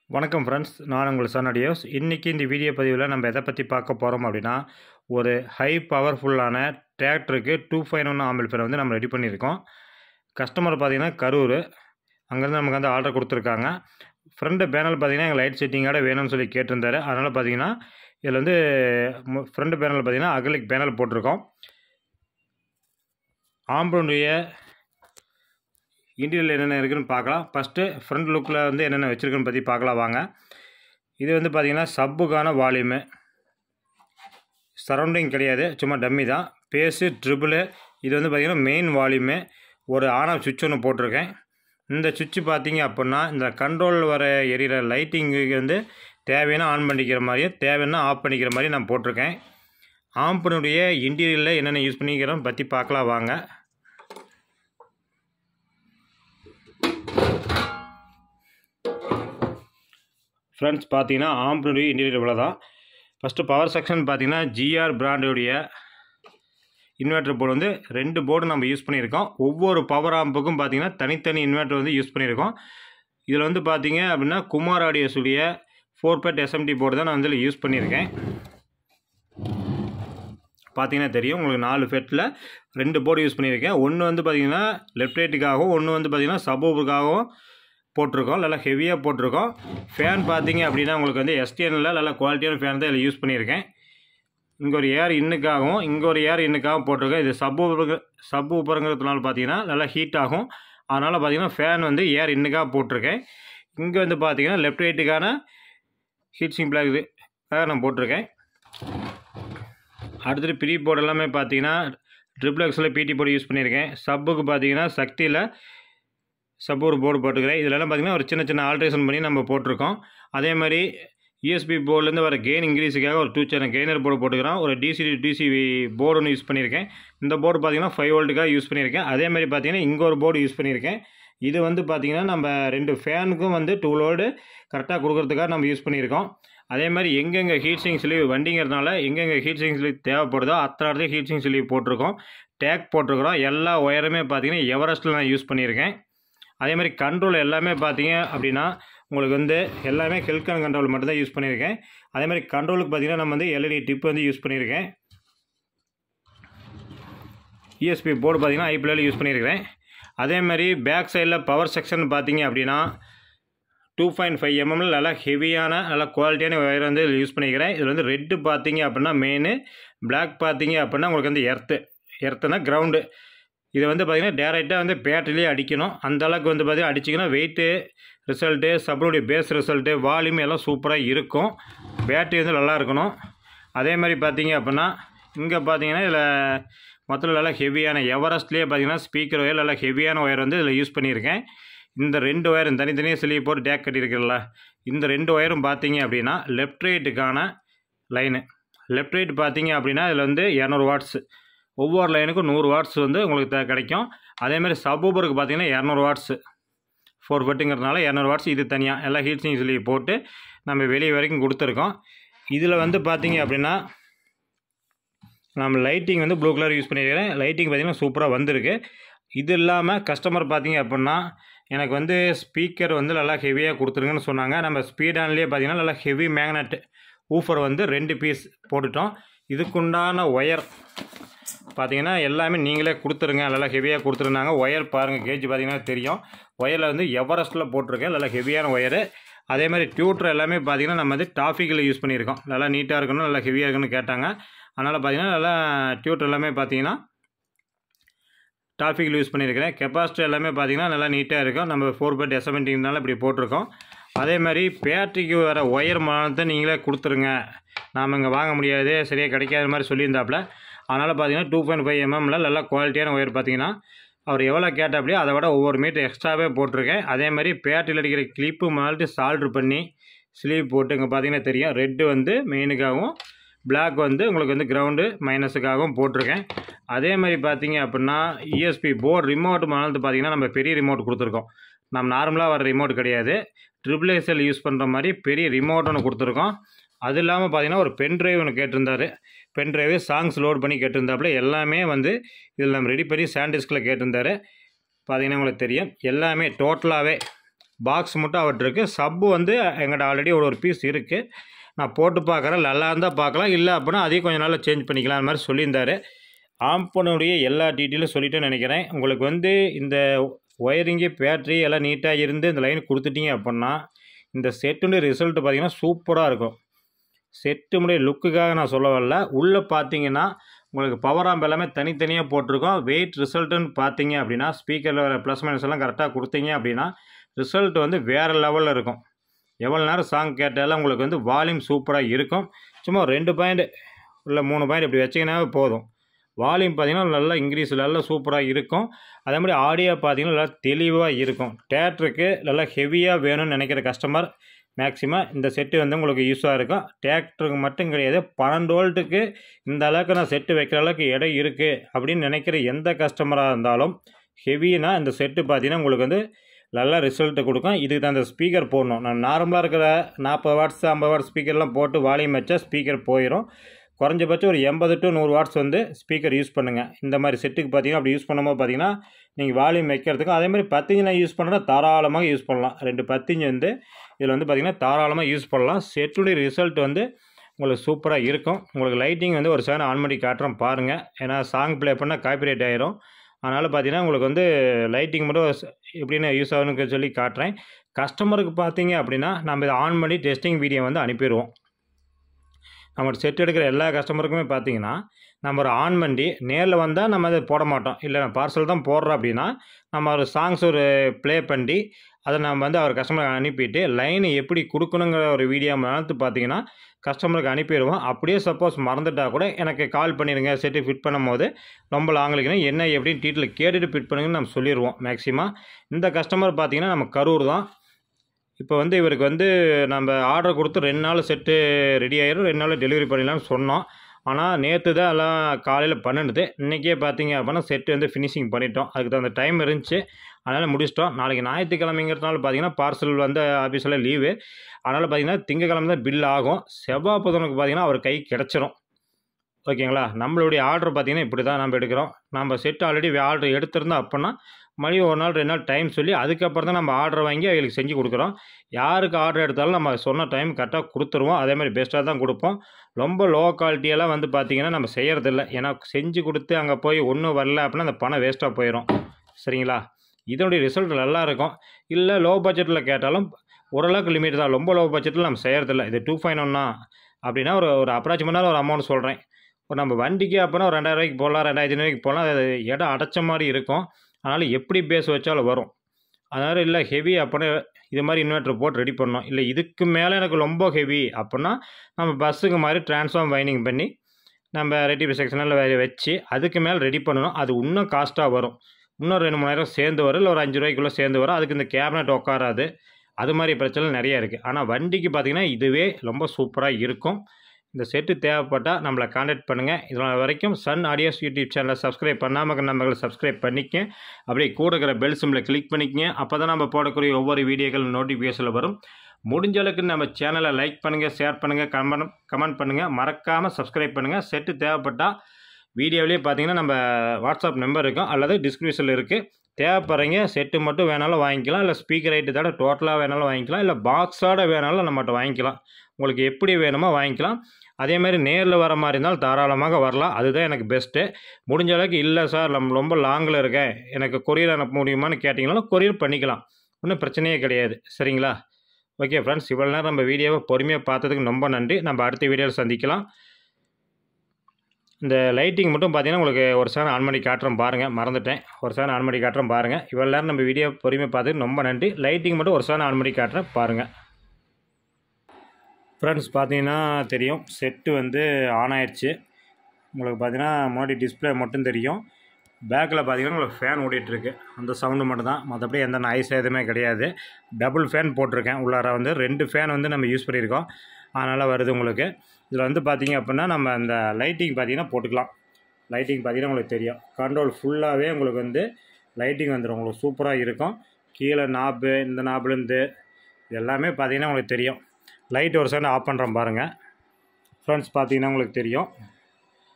வணக்கம் ஃப்ரெண்ட்ஸ் நான் உங்கள் சன்னடியோஸ் இன்றைக்கி இந்த வீடியோ பதிவில் நம்ம எதை பற்றி பார்க்க போகிறோம் அப்படின்னா ஒரு ஹை பவர்ஃபுல்லான டிராக்டருக்கு டூ ஃபைவ் ஒன் ஆம்பிள்ஃபேர் வந்து நம்ம ரெடி பண்ணியிருக்கோம் கஸ்டமர் பார்த்தீங்கன்னா கரூர் அங்கேருந்து நமக்கு வந்து ஆர்டர் கொடுத்துருக்காங்க ஃப்ரண்ட் பேனல் பார்த்தீங்கன்னா எங்கள் லைட் செட்டிங்கோட வேணும்னு சொல்லி கேட்டிருந்தாரு அதனால் பார்த்தீங்கன்னா இதில் வந்து ஃப்ரண்ட் பேனல் பார்த்தீங்கன்னா அகலிக் பேனல் போட்டிருக்கோம் ஆம்பளுடைய இன்டீரியல் என்னென்ன இருக்குதுன்னு பார்க்கலாம் ஃபஸ்ட்டு ஃப்ரண்ட் லுக்கில் வந்து என்னென்ன வச்சுருக்குன்னு பற்றி பார்க்கலாம் வாங்க இது வந்து பார்த்திங்கன்னா சப்புக்கான வால்யூமு சரௌண்டிங் கிடையாது சும்மா டம்மி தான் பேஸு ட்ரிபிளு இது வந்து பார்த்திங்கன்னா மெயின் வால்யூமு ஒரு ஆன் ஆஃப் சுவிட்ச் ஒன்று போட்டிருக்கேன் இந்த சுவிட்சு பார்த்தீங்க அப்படின்னா இந்த கண்ட்ரோல் வர எரியிற லைட்டிங்குக்கு வந்து தேவையான ஆன் பண்ணிக்கிற மாதிரியும் தேவைன்னா ஆஃப் பண்ணிக்கிற மாதிரி நான் போட்டிருக்கேன் ஆம்பனுடைய இன்டீரியரில் என்னென்ன யூஸ் பண்ணிக்கிறோம் பற்றி பார்க்கலாம் வாங்க ஃப்ரெண்ட்ஸ் பார்த்தீங்கன்னா ஆம்பனுடைய இன்டீரியர் இவ்வளோ தான் ஃபஸ்ட்டு பவர் செக்ஷன் பார்த்தீங்கன்னா ஜிஆர் பிராண்டுடைய இன்வெர்ட்டர் போர்டு வந்து ரெண்டு போர்டு நம்ம யூஸ் பண்ணியிருக்கோம் ஒவ்வொரு பவர் ஆம்புக்கும் பார்த்தீங்கன்னா தனித்தனி இன்வெர்ட்டர் வந்து யூஸ் பண்ணியிருக்கோம் இதில் வந்து பார்த்தீங்க அப்படின்னா குமார் ஆடியோஸுடைய ஃபோர் பெட் எஸ்எம்டி போர்டு தான் நான் வந்து யூஸ் பண்ணியிருக்கேன் பார்த்தீங்கன்னா தெரியும் உங்களுக்கு நாலு ஃபெட்டில் ரெண்டு போர்டு யூஸ் பண்ணியிருக்கேன் ஒன்று வந்து பார்த்தீங்கன்னா லெஃப்ட் ரைட்டுக்காகவும் ஒன்று வந்து பார்த்தீங்கன்னா சபூபுக்காகவும் போட்டிருக்கோம் நல்லா ஹெவியாக போட்டிருக்கோம் ஃபேன் பார்த்தீங்க அப்படின்னா உங்களுக்கு வந்து எஸ்டிஎனில் நல்லா குவாலிட்டியான ஃபேன் தான் இதில் யூஸ் பண்ணியிருக்கேன் இங்கே ஒரு ஏர் இன்னுக்காகவும் இங்கே ஒரு ஏர் இன்னுக்காகவும் போட்டிருக்கேன் இது சப் ஊப்பர் சப் ஊப்பருங்கிறதுனால பார்த்தீங்கன்னா நல்லா ஹீட் ஆகும் அதனால் பார்த்தீங்கன்னா ஃபேன் வந்து ஏர் இன்னுக்காக போட்டிருக்கேன் இங்கே வந்து பார்த்தீங்கன்னா லெஃப்ட் ரைட்டுக்கான ஹீட் சிங் பிளாக் இதுக்காக நான் போட்டிருக்கேன் அடுத்தது ப்ரீ போர்டு எல்லாமே பார்த்தீங்கன்னா ட்ரிப்ளெக்ஸில் பிடி போர்டு யூஸ் பண்ணியிருக்கேன் சப்புக்கு பார்த்தீங்கன்னா சக்தியில் சப் ஒரு போர்டு போட்டுக்கிறேன் இதிலலாம் பார்த்திங்கன்னா ஒரு சின்ன சின்ன ஆல்ட்ரேஷன் பண்ணி நம்ம போட்டிருக்கோம் அதே மாதிரி யூஎஸ்பி போர்ட்லேருந்து வர கெயின் இன்க்ரீஸுக்காக ஒரு டூ சேனல் கெய்னர் போர்டு போட்டுக்கிறோம் ஒரு டிசி டிசி போர்டு ஒன்று யூஸ் பண்ணியிருக்கேன் இந்த போர்டு பார்த்திங்கன்னா ஃபைவ் வோல்ட்டுக்காக யூஸ் பண்ணியிருக்கேன் அதே மாதிரி பார்த்திங்கன்னா இங்கே ஒரு போர்டு யூஸ் பண்ணியிருக்கேன் இது வந்து பார்த்திங்கன்னா நம்ம ரெண்டு ஃபேனுக்கும் வந்து டூ லோடு கரெக்டாக கொடுக்குறதுக்காக நம்ம யூஸ் பண்ணியிருக்கோம் அதே மாதிரி எங்கெங்கே ஹீட்ஸிங் ஸ்லீவ் வண்டிங்கிறதுனால எங்கெங்கே ஹீட்ஸிங் ஸ்லீவ் தேவைப்படுதோ அத்தனை இடத்துல ஹீட்ஸிங் ஸ்லீவ் போட்டிருக்கோம் டேக் போட்டிருக்கிறோம் எல்லா ஒயருமே பார்த்திங்கன்னா எவரெஸ்ட்டில் நான் யூஸ் பண்ணியிருக்கேன் அதே மாதிரி கண்ட்ரோல் எல்லாமே பார்த்தீங்க அப்படின்னா உங்களுக்கு வந்து எல்லாமே ஹெல்கான் கண்ட்ரோல் மட்டும் தான் யூஸ் பண்ணியிருக்கேன் அதே மாதிரி கண்ட்ரோலுக்கு பார்த்தீங்கன்னா நம்ம வந்து எல்இடி டிப் வந்து யூஸ் பண்ணியிருக்கேன் இஎஸ்பி போர்டு பார்த்தீங்கன்னா ஐபிஎல் யூஸ் பண்ணியிருக்கிறேன் அதே மாதிரி பேக் சைடில் பவர் செக்ஷன் பார்த்தீங்க அப்படின்னா டூ பாயிண்ட் ஃபைவ் எம்எம்ல நல்லா ஹெவியான நல்லா குவாலிட்டியான ஒயர் வந்து இதில் யூஸ் பண்ணிக்கிறேன் இதில் வந்து ரெட்டு பார்த்தீங்க அப்படின்னா மெயின் பிளாக் பார்த்தீங்க அப்படின்னா உங்களுக்கு வந்து எர்த்து எர்த்துனா கிரவுண்டு இதை வந்து பார்த்திங்கன்னா டேரெக்டாக வந்து பேட்டரிலேயே அடிக்கணும் அந்த அளவுக்கு வந்து பார்த்திங்கன்னா அடிச்சிங்கன்னா வெயிட்டு ரிசல்ட்டு சப்ளுடைய பேஸ் ரிசல்ட்டு வால்யூம் எல்லாம் சூப்பராக இருக்கும் பேட்டரி வந்து நல்லா இருக்கணும் அதே மாதிரி பார்த்தீங்க அப்படின்னா இங்கே பார்த்தீங்கன்னா இதில் மொத்தத்தில் நல்லா ஹெவியான எவரெஸ்ட்லேயே பார்த்தீங்கன்னா ஸ்பீக்கர் ஒயர் நல்லா ஹெவியான ஒயர் வந்து இதில் யூஸ் பண்ணியிருக்கேன் இந்த ரெண்டு ஒயரும் தனித்தனியாக சிலியை போட்டு டேக் கட்டியிருக்கிறல்ல இந்த ரெண்டு ஒயரும் பார்த்தீங்க அப்படின்னா லெஃப்ட் ரைட்டுக்கான லைனு லெஃப்ட் ரைட் பார்த்தீங்க அப்படின்னா இதில் வந்து இரநூறு வாட்ஸு ஒவ்வொரு லைனுக்கும் நூறு வாட்ஸ் வந்து உங்களுக்கு த கிடைக்கும் அதேமாதிரி சப்பூபருக்கு பார்த்தீங்கன்னா இரநூறு வாட்ஸு ஃபோர் ஃபட்டுங்கிறதுனால இரநூறு வாட்ஸ் இது தனியாக எல்லாம் ஹீட்ஸிங் சொல்லி போட்டு நம்ம வெளியே வரைக்கும் கொடுத்துருக்கோம் இதில் வந்து பார்த்தீங்க அப்படின்னா நம்ம லைட்டிங் வந்து ப்ளூ கலர் யூஸ் பண்ணியிருக்கிறேன் லைட்டிங் பார்த்திங்கன்னா சூப்பராக வந்திருக்கு இது இல்லாமல் கஸ்டமர் பார்த்தீங்க அப்படின்னா எனக்கு வந்து ஸ்பீக்கர் வந்து நல்லா ஹெவியாக கொடுத்துருங்கன்னு சொன்னாங்க நம்ம ஸ்பீடான்லேயே பார்த்தீங்கன்னா நல்லா ஹெவி மேக்னெட் ஊஃபர் வந்து ரெண்டு பீஸ் போட்டுட்டோம் இதுக்குண்டான ஒயர் பார்த்தீங்கன்னா எல்லாமே நீங்களே கொடுத்துருங்க நல்லா ஹெவியாக கொடுத்துருந்தாங்க ஒயர் பாருங்கள் கேஜ் பார்த்தீங்கன்னா தெரியும் ஒயரில் வந்து எவரெஸ்ட்டில் போட்டிருக்கேன் நல்லா ஹெவியான ஒயரு அதே மாதிரி டியூட்டர் எல்லாமே பார்த்தீங்கன்னா நம்ம வந்து டாஃபிக்கில் யூஸ் பண்ணியிருக்கோம் நல்லா நீட்டாக இருக்கணும் நல்லா ஹெவியாக இருக்குன்னு கேட்டாங்க அதனால் பார்த்தீங்கன்னா நல்லா டியூட்டர் எல்லாமே பார்த்தீங்கன்னா டாஃபிக்கில் யூஸ் பண்ணியிருக்கிறேன் கெப்பாசிட்டி எல்லாமே பார்த்தீங்கன்னா நல்லா நீட்டாக இருக்கும் நம்ம ஃபோர் பெட் எஸ்எம்டிங்னால இப்படி போட்டிருக்கோம் அதே மாதிரி பேட்டரிக்கு வர ஒயர் மானத்தை நீங்களே கொடுத்துருங்க நாம் இங்கே வாங்க முடியாது சரியாக கிடைக்காத மாதிரி சொல்லியிருந்தாப்புல அதனால் பார்த்தீங்கன்னா டூ பாயிண்ட் ஃபைவ் எம்எம்ல நல்லா குவாலிட்டியான ஒயர் பார்த்தீங்கன்னா அவர் எவ்வளோ கேட்டாப்படியோ அதை விட ஒவ்வொரு மீட்டர் எக்ஸ்ட்ராவே போட்டிருக்கேன் அதே மாதிரி பேட்டரியில் அடிக்கிற கிளிப்பு மால்ட்டு சால்ட்ரு பண்ணி ஸ்லீவ் போட்டு இங்கே பார்த்தீங்கன்னா தெரியும் ரெட்டு வந்து மெயினுக்காகவும் பிளாக் வந்து உங்களுக்கு வந்து கிரவுண்டு மைனஸுக்காகவும் போட்டிருக்கேன் அதே மாதிரி பார்த்தீங்க அப்படின்னா இஎஸ்பி போர்டு ரிமோட் மாலத்து பார்த்தீங்கன்னா நம்ம பெரிய ரிமோட் கொடுத்துருக்கோம் நம்ம நார்மலாக வர ரிமோட் கிடையாது ட்ரிபிள் எஸ்எல் யூஸ் பண்ணுற மாதிரி பெரிய ரிமோட் ஒன்று கொடுத்துருக்கோம் அது இல்லாமல் பார்த்தீங்கன்னா ஒரு பென் ட்ரைவ் ஒன்று கேட்டிருந்தாரு பென் ட்ரைவு சாங்ஸ் லோட் பண்ணி கேட்டிருந்தாப்புல எல்லாமே வந்து இதில் நம்ம ரெடி பண்ணி சாண்டிஸ்கில் கேட்டிருந்தாரு பார்த்தீங்கன்னா உங்களுக்கு தெரியும் எல்லாமே டோட்டலாகவே பாக்ஸ் மட்டும் அவர்கிட்ட இருக்குது சப்பு வந்து எங்கிட்ட ஆல்ரெடி ஒரு ஒரு பீஸ் இருக்குது நான் போட்டு பார்க்குறேன் நல்லா இருந்தால் பார்க்கலாம் இல்லை அப்படின்னா அதையும் கொஞ்சம் நாளில் சேஞ்ச் பண்ணிக்கலாம் அந்த மாதிரி சொல்லியிருந்தாரு ஆம்பனுடைய எல்லா டீட்டெயிலும் சொல்லிட்டேன்னு நினைக்கிறேன் உங்களுக்கு வந்து இந்த ஒயரிங்கு பேட்ரி எல்லாம் நீட்டாக இருந்து இந்த லைன் கொடுத்துட்டீங்க அப்படின்னா இந்த செட்டுடைய ரிசல்ட் பார்த்தீங்கன்னா சூப்பராக இருக்கும் செட்டுடைய லுக்குக்காக நான் சொல்ல வரல உள்ளே பார்த்தீங்கன்னா உங்களுக்கு பவர் ஆம்ப் எல்லாமே தனித்தனியாக போட்டிருக்கோம் வெயிட் ரிசல்ட்டுன்னு பார்த்தீங்க அப்படின்னா ஸ்பீக்கரில் வர ப்ளஸ் மைனஸ் எல்லாம் கரெக்டாக கொடுத்தீங்க அப்படின்னா ரிசல்ட் வந்து வேறு லெவலில் இருக்கும் எவ்வளோ நேரம் சாங் கேட்டாலும் உங்களுக்கு வந்து வால்யூம் சூப்பராக இருக்கும் சும்மா ஒரு ரெண்டு பாயிண்ட் இல்லை மூணு பாயிண்ட் இப்படி வச்சிங்கனாவே போதும் வால்யூம் பார்த்தீங்கன்னா நல்லா இன்க்ரீஸ் நல்லா சூப்பராக இருக்கும் அதே மாதிரி ஆடியோ பார்த்தீங்கன்னா நல்லா தெளிவாக இருக்கும் தேட்டருக்கு நல்லா ஹெவியாக வேணும்னு நினைக்கிற கஸ்டமர் மேக்ஸிமம் இந்த செட்டு வந்து உங்களுக்கு யூஸாக இருக்கும் தேட்டருக்கு மட்டும் கிடையாது பன்னெண்டு வோல்ட்டுக்கு இந்த அளவுக்கு நான் செட்டு வைக்கிற அளவுக்கு இடம் இருக்குது அப்படின்னு நினைக்கிற எந்த கஸ்டமராக இருந்தாலும் ஹெவினா இந்த செட்டு பார்த்தீங்கன்னா உங்களுக்கு வந்து நல்ல ரிசல்ட்டு கொடுக்கும் இதுக்கு தான் அந்த ஸ்பீக்கர் போடணும் நான் நார்மலாக இருக்கிற நாற்பது வாட்ஸ் ஐம்பது வாட்ஸ் ஸ்பீக்கர்லாம் போட்டு வால்யூம் வச்சா ஸ்பீக்கர் போயிடும் குறைஞ்சபட்சம் ஒரு எண்பது டு நூறு வாட்ஸ் வந்து ஸ்பீக்கர் யூஸ் பண்ணுங்கள் இந்த மாதிரி செட்டுக்கு பார்த்தீங்கன்னா அப்படி யூஸ் பண்ணும்போது பார்த்தீங்கன்னா நீங்கள் வால்யூம் வைக்கிறதுக்கும் அதே மாதிரி பத்திஞ்சு நான் யூஸ் பண்ணுறேன் தாராளமாக யூஸ் பண்ணலாம் ரெண்டு பத்திஞ்சு வந்து இதில் வந்து பார்த்திங்கன்னா தாராளமாக யூஸ் பண்ணலாம் செட்டுடைய ரிசல்ட் வந்து உங்களுக்கு சூப்பராக இருக்கும் உங்களுக்கு லைட்டிங் வந்து ஒரு சேனல் ஆன் பண்ணி காட்டுறோம் பாருங்கள் ஏன்னா சாங் ப்ளே பண்ணால் காப்பிரைட் ஆயிரும் அதனால் பார்த்தீங்கன்னா உங்களுக்கு வந்து லைட்டிங் மட்டும் ஸ்- எப்படின்னு யூஸ் ஆகணுன்னு சொல்லி காட்டுறேன் கஸ்டமருக்கு பார்த்தீங்க அப்படின்னா நம்ம இதை ஆன் பண்ணி டெஸ்டிங் வீடியோ வந்து அனுப்பிடுவோம் நம்ம செட் எடுக்கிற எல்லா கஸ்டமருக்குமே பார்த்தீங்கன்னா நம்ம ஒரு ஆன் பண்ணி நேரில் வந்தால் நம்ம அதை போட மாட்டோம் இல்லை நான் பார்சல் தான் போடுறோம் அப்படின்னா நம்ம ஒரு சாங்ஸ் ஒரு ப்ளே பண்ணி அதை நம்ம வந்து அவர் கஸ்டமருக்கு அனுப்பிட்டு லைன் எப்படி கொடுக்கணுங்கிற ஒரு வீடியோ மறந்து பார்த்தீங்கன்னா கஸ்டமருக்கு அனுப்பிடுவோம் அப்படியே சப்போஸ் மறந்துட்டா கூட எனக்கு கால் பண்ணிடுங்க செட்டு ஃபிட் பண்ணும்போது ரொம்ப லாங்கிலுக்குன்னா என்ன எப்படின்னு டீட்டெயில் கேட்டுட்டு ஃபிட் பண்ணுங்கன்னு நம்ம சொல்லிடுவோம் மேக்ஸிமம் இந்த கஸ்டமர் பார்த்தீங்கன்னா நம்ம கரூர் தான் இப்போ வந்து இவருக்கு வந்து நம்ம ஆர்டர் கொடுத்து ரெண்டு நாள் செட்டு ரெடி ஆயிரும் ரெண்டு நாள் டெலிவரி பண்ணிடலாம்னு சொன்னோம் ஆனால் நேற்று தான் எல்லாம் காலையில் பண்ணிடுது இன்றைக்கே பார்த்தீங்க அப்படின்னா செட்டு வந்து ஃபினிஷிங் பண்ணிட்டோம் அதுக்கு தகுந்த டைம் இருந்துச்சு அதனால் முடிச்சிட்டோம் நாளைக்கு ஞாயிற்றுக்கிழமைங்கிறதுனால பார்த்தீங்கன்னா பார்சல் வந்து ஆஃபீஸில் லீவு அதனால் பார்த்தீங்கன்னா திங்கக்கிழமை தான் பில் ஆகும் செவ்வாய் புதனுக்கு பார்த்தீங்கன்னா அவர் கை கிடச்சிரும் ஓகேங்களா நம்மளுடைய ஆர்டர் பார்த்தீங்கன்னா இப்படி தான் நம்ம எடுக்கிறோம் நம்ம செட் ஆல்ரெடி ஆர்டர் எடுத்திருந்தோம் அப்படின்னா மறுபடியும் ஒரு நாள் ரெண்டு நாள் டைம் சொல்லி அதுக்கப்புறம் தான் நம்ம ஆர்டர் வாங்கி அவங்களுக்கு செஞ்சு கொடுக்குறோம் யாருக்கு ஆர்டர் எடுத்தாலும் நம்ம சொன்ன டைம் கரெக்டாக கொடுத்துருவோம் அதே மாதிரி பெஸ்ட்டாக தான் கொடுப்போம் ரொம்ப லோ குவாலிட்டியெல்லாம் வந்து பார்த்திங்கன்னா நம்ம செய்கிறதில்ல ஏன்னா செஞ்சு கொடுத்து அங்கே போய் ஒன்றும் வரல அப்படின்னா அந்த பணம் வேஸ்ட்டாக போயிடும் சரிங்களா இதனுடைய ரிசல்ட் நல்லா இருக்கும் இல்லை லோ பட்ஜெட்டில் கேட்டாலும் ஓரளவுக்கு லிமிட் தான் ரொம்ப லோ பட்ஜெட்டில் நம்ம செய்கிறதில்ல இது டூ ஃபைவ் ஒன்னா அப்படின்னா ஒரு ஒரு அப்ராக்சிமேட்டான ஒரு அமௌண்ட் சொல்கிறேன் இப்போ நம்ம வண்டிக்கு அப்படின்னா ஒரு ரெண்டாயிரம் ரூபாய்க்கு போடலாம் ரெண்டாயிரத்தி ஐநூறுவாய்க்கு போடலாம் அது இடம் அடைச்ச மாதிரி இருக்கும் அதனால் எப்படி பேஸ் வச்சாலும் வரும் அதனால் இல்லை ஹெவி அப்படின்னா இது மாதிரி இன்வெர்ட்டர் போட்டு ரெடி பண்ணோம் இல்லை இதுக்கு மேலே எனக்கு ரொம்ப ஹெவி அப்படின்னா நம்ம பஸ்ஸுக்கு மாதிரி ட்ரான்ஸ்ஃபார்ம் வைனிங் பண்ணி நம்ம ரெட்டி செக்ஷனில் வச்சு அதுக்கு மேலே ரெடி பண்ணணும் அது இன்னும் காஸ்ட்டாக வரும் இன்னும் ரெண்டு மூணாயிரம் சேர்ந்து வரும் இல்லை ஒரு அஞ்சு ரூபாய்க்குள்ளே சேர்ந்து வரும் அதுக்கு இந்த கேபினட் உட்காராது அது மாதிரி பிரச்சனை நிறைய இருக்குது ஆனால் வண்டிக்கு பார்த்திங்கன்னா இதுவே ரொம்ப சூப்பராக இருக்கும் இந்த செட்டு தேவைப்பட்டால் நம்மளை காண்டாக்ட் பண்ணுங்கள் இதனால் வரைக்கும் சன் ஆடியோஸ் யூடியூப் சேனலை சப்ஸ்கிரைப் பண்ணாமல் நம்மளை சப்ஸ்கிரைப் பண்ணிக்க அப்படியே கூட இருக்கிற பெல் சிம்மில் கிளிக் பண்ணிக்கங்க அப்போ தான் நம்ம போடக்கூடிய ஒவ்வொரு வீடியோக்கள் நோட்டிஃபிகேஷனில் வரும் முடிஞ்ச அளவுக்கு நம்ம சேனலை லைக் பண்ணுங்கள் ஷேர் பண்ணுங்கள் கமெண்ட் கமெண்ட் பண்ணுங்கள் மறக்காமல் சப்ஸ்கிரைப் பண்ணுங்கள் செட்டு தேவைப்பட்டால் வீடியோவிலே பார்த்தீங்கன்னா நம்ம வாட்ஸ்அப் நம்பர் இருக்கும் அல்லது டிஸ்கிரிப்ஷனில் இருக்குது தேவைப்படுறீங்க செட்டு மட்டும் வேணாலும் வாங்கிக்கலாம் இல்லை ஸ்பீக்கர் ஐட்டு தவிர டோட்டலாக வேணாலும் வாங்கிக்கலாம் இல்லை பாக்ஸோட வேணாலும் நம்மகிட்ட வாங்கிக்கலாம் உங்களுக்கு எப்படி வேணுமோ வாங்கிக்கலாம் அதே மாதிரி நேரில் வர மாதிரி இருந்தால் தாராளமாக வரலாம் அதுதான் எனக்கு பெஸ்ட்டு முடிஞ்ச அளவுக்கு இல்லை சார் நம்ம ரொம்ப லாங்கில் இருக்கேன் எனக்கு கொரியர் அனுப்ப முடியுமான்னு கேட்டிங்கனாலும் கொரியர் பண்ணிக்கலாம் ஒன்றும் பிரச்சனையே கிடையாது சரிங்களா ஓகே ஃப்ரெண்ட்ஸ் இவ்வளோ நேரம் நம்ம வீடியோவை பொறுமையாக பார்த்ததுக்கு ரொம்ப நன்றி நம்ம அடுத்த வீடியோவில் சந்திக்கலாம் இந்த லைட்டிங் மட்டும் பார்த்தீங்கன்னா உங்களுக்கு ஒரு சேனல் ஆன் பண்ணி காட்டுறோம் பாருங்கள் மறந்துட்டேன் ஒரு சேனல் ஆன் பண்ணி காட்டுறோம் பாருங்கள் இவ்வளோ நேரம் நம்ம வீடியோ பொறுமையாக பார்த்துட்டு ரொம்ப நன்றி லைட்டிங் மட்டும் ஒரு சேனல் ஆன் பண்ணி காட்டுறேன் பாருங்கள் ஃப்ரெண்ட்ஸ் பார்த்தீங்கன்னா தெரியும் செட்டு வந்து ஆன் ஆயிடுச்சு உங்களுக்கு பார்த்தீங்கன்னா முன்னாடி டிஸ்பிளே மட்டும் தெரியும் பேக்கில் பார்த்தீங்கன்னா உங்களுக்கு ஃபேன் ஓடிட்டுருக்கு அந்த சவுண்டு மட்டும் தான் மற்றபடி எந்த நாய்ஸ் எதுவுமே கிடையாது டபுள் ஃபேன் போட்டிருக்கேன் உள்ளார வந்து ரெண்டு ஃபேன் வந்து நம்ம யூஸ் பண்ணியிருக்கோம் அதனால் வருது உங்களுக்கு இதில் வந்து பார்த்தீங்க அப்படின்னா நம்ம அந்த லைட்டிங் பார்த்தீங்கன்னா போட்டுக்கலாம் லைட்டிங் பார்த்தீங்கன்னா உங்களுக்கு தெரியும் கண்ட்ரோல் ஃபுல்லாகவே உங்களுக்கு வந்து லைட்டிங் வந்துடும் உங்களுக்கு சூப்பராக இருக்கும் கீழே நாப்பு இந்த நாப்புலேருந்து இது எல்லாமே பார்த்தீங்கன்னா உங்களுக்கு தெரியும் லைட் ஒரு சைடு ஆஃப் பண்ணுறோம் பாருங்கள் ஃப்ரெண்ட்ஸ் பார்த்தீங்கன்னா உங்களுக்கு தெரியும்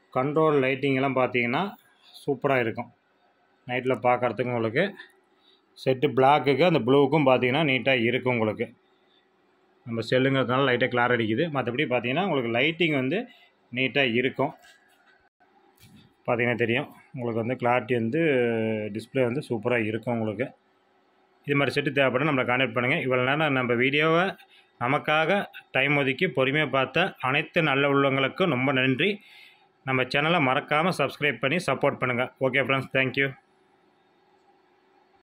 கண்ட்ரோல் லைட்டிங் எல்லாம் பார்த்தீங்கன்னா சூப்பராக இருக்கும் நைட்டில் பார்க்குறதுக்கு உங்களுக்கு செட்டு பிளாக்குக்கு அந்த ப்ளூவுக்கும் பார்த்தீங்கன்னா நீட்டாக இருக்கும் உங்களுக்கு நம்ம செல்லுங்கிறதுனால லைட்டாக கிளார் அடிக்குது மற்றபடி பார்த்தீங்கன்னா உங்களுக்கு லைட்டிங் வந்து நீட்டாக இருக்கும் பார்த்தீங்கன்னா தெரியும் உங்களுக்கு வந்து கிளாரிட்டி வந்து டிஸ்பிளே வந்து சூப்பராக இருக்கும் உங்களுக்கு இது மாதிரி செட்டு தேவைப்படும் நம்மளை கான்டாக்ட் பண்ணுங்கள் இவ்வளோ நேரம் நம்ம வீடியோவை நமக்காக டைம் ஒதுக்கி பொறுமையாக பார்த்த அனைத்து நல்ல உள்ளவங்களுக்கும் ரொம்ப நன்றி நம்ம சேனலை மறக்காமல் சப்ஸ்கிரைப் பண்ணி சப்போர்ட் பண்ணுங்கள் ஓகே ஃப்ரெண்ட்ஸ் தேங்க்யூ